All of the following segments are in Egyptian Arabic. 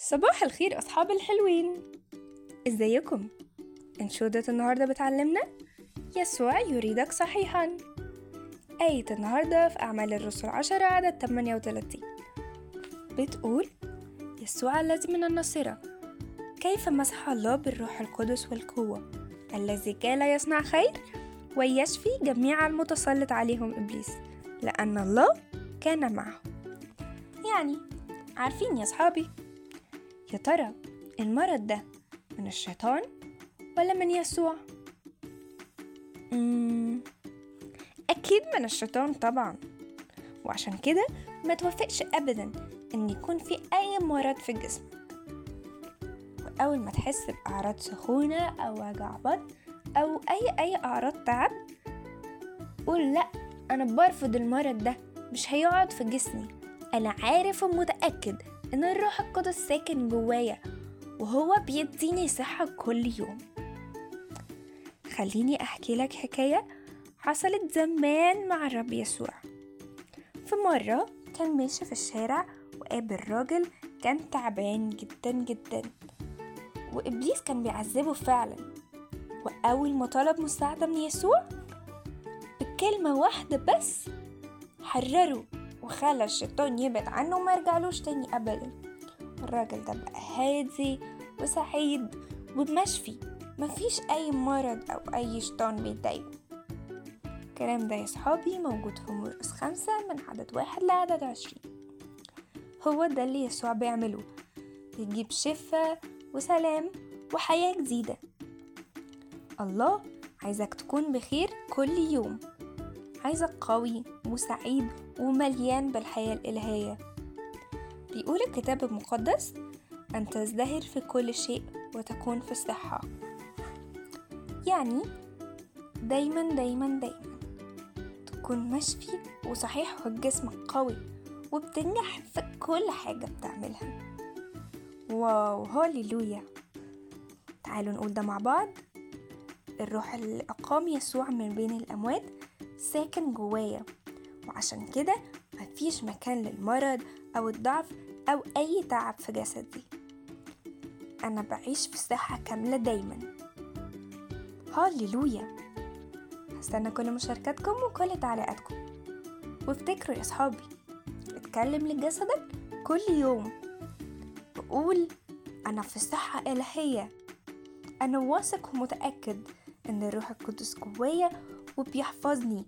صباح الخير أصحاب الحلوين إزيكم؟ انشودة النهاردة بتعلمنا يسوع يريدك صحيحا آية النهاردة في أعمال الرسل عشرة عدد 38 بتقول يسوع الذي من الناصرة كيف مسح الله بالروح القدس والقوة الذي كان يصنع خير ويشفي جميع المتسلط عليهم إبليس لأن الله كان معه يعني عارفين يا صحابي يا ترى المرض ده من الشيطان ولا من يسوع؟ مم. أكيد من الشيطان طبعا وعشان كده ما توافقش أبدا إن يكون في أي مرض في الجسم وأول ما تحس بأعراض سخونة أو وجع بطن أو أي أي أعراض تعب قول لأ أنا برفض المرض ده مش هيقعد في جسمي أنا عارف ومتأكد إن الروح القدس ساكن جوايا وهو بيديني صحة كل يوم خليني أحكي لك حكاية حصلت زمان مع الرب يسوع في مرة كان ماشي في الشارع وقابل راجل كان تعبان جدا جدا وإبليس كان بيعذبه فعلا وأول ما طلب مساعدة من يسوع بكلمة واحدة بس حرره وخلى الشيطان يبعد عنه وما يرجعلوش تاني أبدا الراجل ده بقى هادي وسعيد ومشفي مفيش أي مرض أو أي شيطان بيضايقه الكلام ده يا صحابي موجود في مرقس خمسة من عدد واحد لعدد عشرين هو ده اللي يسوع بيعمله بيجيب شفاء وسلام وحياة جديدة الله عايزك تكون بخير كل يوم عايزك قوي وسعيد ومليان بالحياة الإلهية بيقول الكتاب المقدس أن تزدهر في كل شيء وتكون في الصحة يعني دايما دايما دايما تكون مشفي وصحيح وجسمك قوي وبتنجح في كل حاجة بتعملها واو هاليلويا تعالوا نقول ده مع بعض الروح اللي أقام يسوع من بين الأموات ساكن جوايا وعشان كده مفيش مكان للمرض أو الضعف أو أي تعب في جسدي أنا بعيش في صحة كاملة دايما هاليلويا هستنى كل مشاركاتكم وكل تعليقاتكم وافتكروا يا صحابي اتكلم لجسدك كل يوم وقول أنا في صحة إلهية أنا واثق ومتأكد إن الروح القدس جوايا وبيحفظني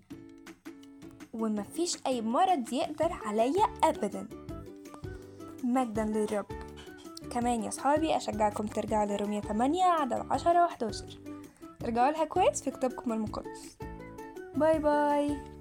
ومفيش أي مرض يقدر عليا أبدا مجدا للرب كمان يا صحابي أشجعكم ترجعوا لرومية 8 عدد 10 و 11 ارجعوا لها كويس في كتابكم المقدس باي باي